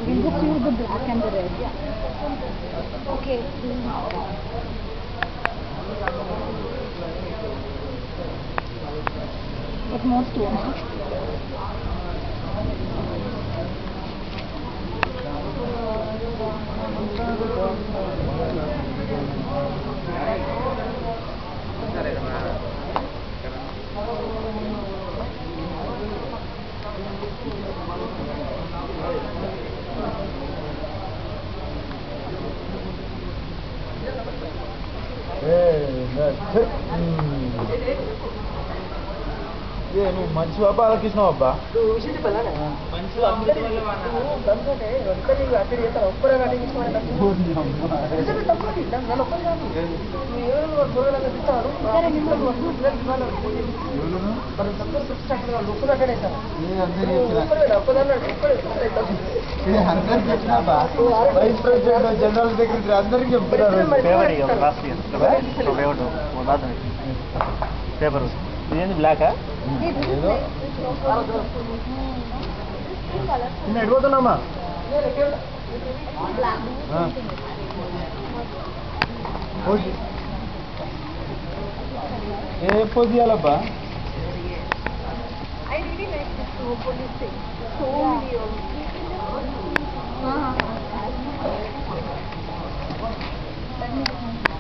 can just use the black and the red. Okay. But more stones. ఏ నువ్వు మంచి బాబా బాలకృష్ణ బాబా నువ్వు విషయం చెప్పాలా మంచి అందరి అందరికంటే ఒక్కరి అక్కడ చేస్తారు ఒక్కరే కటింగ్ నిజమే తప్పది నన్ను ఒక్కరు కాదు నువ్వు ఎవరు కూరగాయలు తెస్తారు మనం తక్కువ సృష్టి లుక్కులు అక్కడే సార్ ఏ అందరికి చెప్పిన ఒక్కరే ఒక్కదాన్ని ఒక్కడే ఏ అందరికి చెప్పిన బా వైస్ ప్రెసిడెంట్ జనరల్ సెక్రటరీ అందరికి చెప్తున్నారు పేపర్ ఇదేంది బ్లాకా ఏదో నిన్న ఎడిపోతున్నామా ఆ. ఓకే. ఏ పోజ్ ఇవ్వాలబ్బా I really like this police thing. So many of them.